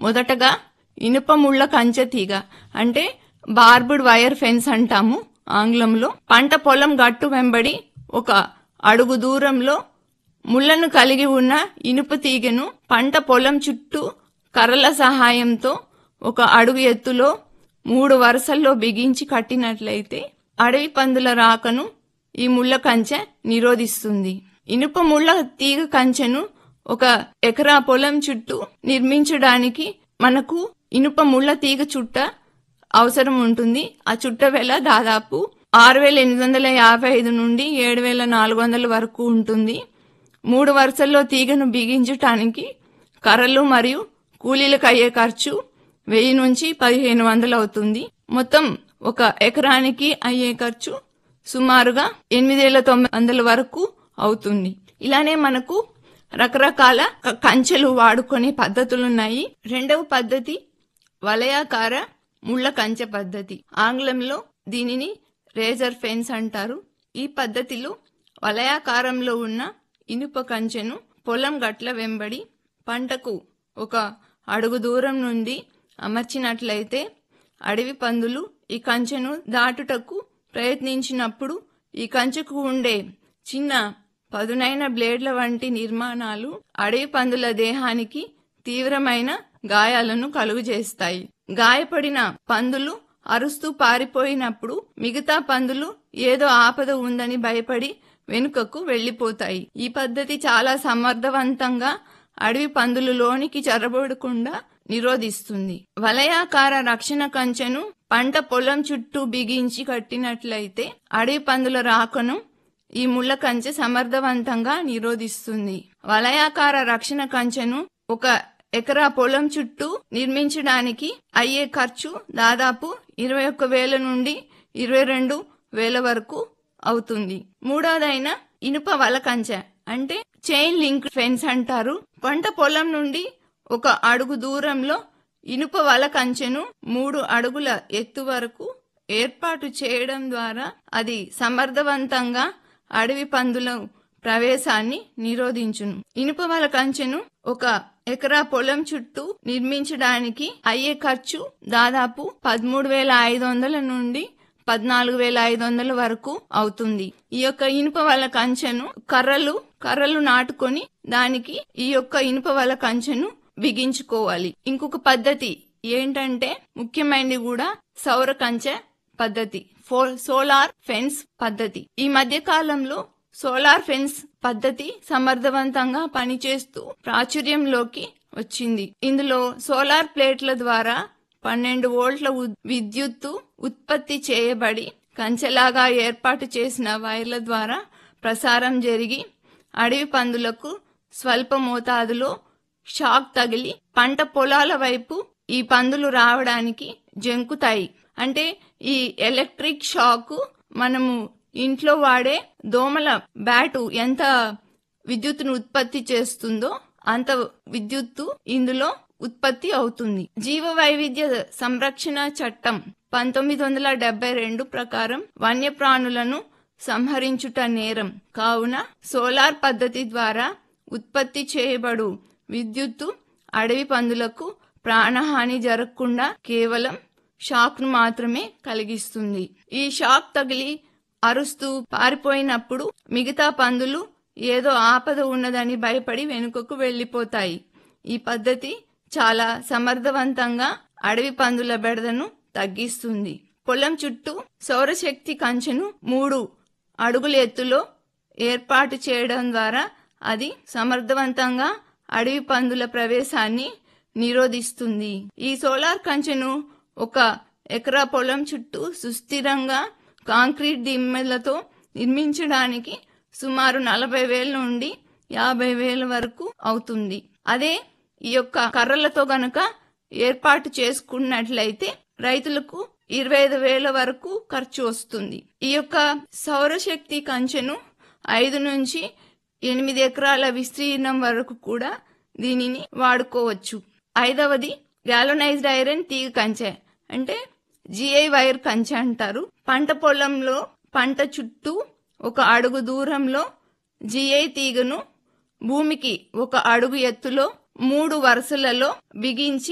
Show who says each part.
Speaker 1: మొదటగా ఇనుప ముళ్ళ కంచె తీగ అంటే బార్బుడ్ వైర్ ఫెన్స్ అంటాము ఆంగ్లంలో పంట పొలం గట్టు వెంబడి ఒక అడుగు దూరంలో ముళ్లను కలిగి ఉన్న ఇనుప తీగను పంట పొలం చుట్టూ కర్రల సహాయంతో ఒక అడుగు ఎత్తులో మూడు వరుసల్లో బిగించి కట్టినట్లయితే అడవి పందుల రాకను ఈ ముళ్ళ కంచె నిరోధిస్తుంది ఇనుప ముళ్ళ తీగ కంచెను ఒక ఎకరా పొలం చుట్టూ నిర్మించడానికి మనకు ఇనుప ముళ్ళ తీగ చుట్ట అవసరం ఉంటుంది ఆ చుట్ట వెల దాదాపు ఆరు వేల ఎనిమిది వందల యాభై ఐదు నుండి ఏడు వేల నాలుగు వందల వరకు ఉంటుంది మూడు వరుసల్లో తీగను బిగించటానికి కర్రలు మరియు కూలీలకు అయ్యే ఖర్చు వెయ్యి నుంచి పదిహేను వందలు అవుతుంది మొత్తం ఒక ఎకరానికి అయ్యే ఖర్చు సుమారుగా ఎనిమిది వేల తొమ్మిది వందల వరకు అవుతుంది ఇలానే మనకు రకరకాల క- కంచెలు వాడుకునే పద్ధతులున్నాయి రెండవ పద్ధతి వలయాకార ముళ్ళ కంచె పద్ధతి ఆంగ్లంలో దీనిని రేజర్ ఫెన్స్ అంటారు ఈ పద్ధతిలో వలయాకారంలో ఉన్న ఇనుప కంచెను పొలం గట్ల వెంబడి పంటకు ఒక అడుగు దూరం నుండి అమర్చినట్లయితే అడవి పందులు ఈ కంచెను దాటుటకు ప్రయత్నించినప్పుడు ఈ కంచెకు ఉండే చిన్న పదునైన బ్లేడ్ల వంటి నిర్మాణాలు అడవి పందుల దేహానికి తీవ్రమైన గాయాలను కలుగజేస్తాయి గాయపడిన పందులు అరుస్తూ పారిపోయినప్పుడు మిగతా పందులు ఏదో ఆపద ఉందని భయపడి వెనుకకు వెళ్లిపోతాయి ఈ పద్ధతి చాలా సమర్థవంతంగా అడవి పందులు లోనికి చొరబడకుండా నిరోధిస్తుంది వలయాకార రక్షణ కంచెను పంట పొలం చుట్టూ బిగించి కట్టినట్లయితే అడవి పందుల రాకను ఈ ముళ్ళ కంచె సమర్థవంతంగా నిరోధిస్తుంది వలయాకార రక్షణ కంచెను ఒక ఎకరా పొలం చుట్టూ నిర్మించడానికి అయ్యే ఖర్చు దాదాపు ఇరవై ఒక్క వేల నుండి ఇరవై రెండు వేల వరకు అవుతుంది మూడోదైన ఇనుప వల కంచె అంటే చైన్ లింక్ ఫెన్స్ అంటారు పంట పొలం నుండి ఒక అడుగు దూరంలో ఇనుప వల కంచెను మూడు అడుగుల ఎత్తు వరకు ఏర్పాటు చేయడం ద్వారా అది సమర్థవంతంగా అడవి పందుల ప్రవేశాన్ని నిరోధించును ఇనుప వల కంచెను ఒక ఎకరా పొలం చుట్టూ నిర్మించడానికి అయ్యే ఖర్చు దాదాపు పదమూడు వేల ఐదు వందల నుండి పద్నాలుగు వేల ఐదు వందల వరకు అవుతుంది ఈ యొక్క ఇనుప వల కంచెను కర్రలు కర్రలు నాటుకొని దానికి ఈ యొక్క ఇనుప వల కంచెను బిగించుకోవాలి ఇంకొక పద్ధతి ఏంటంటే ముఖ్యమైనది కూడా సౌర కంచె పద్ధతి ఫో- సోలార్ ఫెన్స్ పద్ధతి ఈ మధ్య కాలంలో సోలార్ ఫెన్స్ పద్ధతి సమర్థవంతంగా పనిచేస్తూ ప్రాచుర్యంలోకి వచ్చింది ఇందులో సోలార్ ప్లేట్ల ద్వారా పన్నెండు వోల్ట్ల ఉద్- విద్యుత్తు ఉత్పత్తి చేయబడి కంచెలాగా ఏర్పాటు చేసిన వైర్ల ద్వారా ప్రసారం జరిగి అడవి పందులకు స్వల్ప మోతాదులో షాక్ తగిలి పంట పొలాల వైపు ఈ పందులు రావడానికి జంకుతాయి అంటే ఈ ఎలక్ట్రిక్ షాక్ మనము ఇంట్లో వాడే దోమల బ్యాటు ఎంత విద్యుత్తును ఉత్పత్తి చేస్తుందో అంత విద్యుత్తు ఇందులో ఉత్పత్తి అవుతుంది జీవ వైవిధ్య సంరక్షణ చట్టం పంతొమ్మిది వందల డెబ్బై రెండు ప్రకారం వన్యప్రాణులను సంహరించుట నేరం కావున సోలార్ పద్ధతి ద్వారా ఉత్పత్తి చేయబడు విద్యుత్తు అడవి పందులకు ప్రాణహాని జరగకుండా కేవలం షాక్ను మాత్రమే కలిగిస్తుంది ఈ షాక్ తగిలి అరుస్తూ పారిపోయినప్పుడు మిగతా పందులు ఏదో ఆపద ఉన్నదని భయపడి వెనుకకు వెళ్లిపోతాయి ఈ పద్ధతి చాలా సమర్థవంతంగా అడవి పందుల బెడదను తగ్గిస్తుంది పొలం చుట్టూ సౌరశక్తి కంచెను మూడు అడుగుల ఎత్తులో ఏర్పాటు చేయడం ద్వారా అది సమర్థవంతంగా అడవి పందుల ప్రవేశాన్ని నిరోధిస్తుంది ఈ సోలార్ కంచెను ఒక ఎకరా పొలం చుట్టూ సుస్థిరంగా కాంక్రీట్ దిమ్మెలతో నిర్మించడానికి సుమారు నలభై వేల నుండి యాభై వేల వరకు అవుతుంది అదే ఈ యొక్క కర్రలతో గనక ఏర్పాటు చేసుకున్నట్లయితే రైతులకు ఇరవై ఐదు వేల వరకు ఖర్చు వస్తుంది ఈ యొక్క సౌరశక్తి కంచెను ఐదు నుంచి ఎనిమిది ఎకరాల విస్తీర్ణం వరకు కూడా దీనిని వాడుకోవచ్చు ఐదవది గ్యాలోనైజ్డ్ ఐరన్ తీగ కంచె అంటే జిఐ వైర్ కంచె అంటారు పంట పొలంలో పంట చుట్టూ ఒక అడుగు దూరంలో జిఐ తీగను భూమికి ఒక అడుగు ఎత్తులో మూడు వరుసలలో బిగించి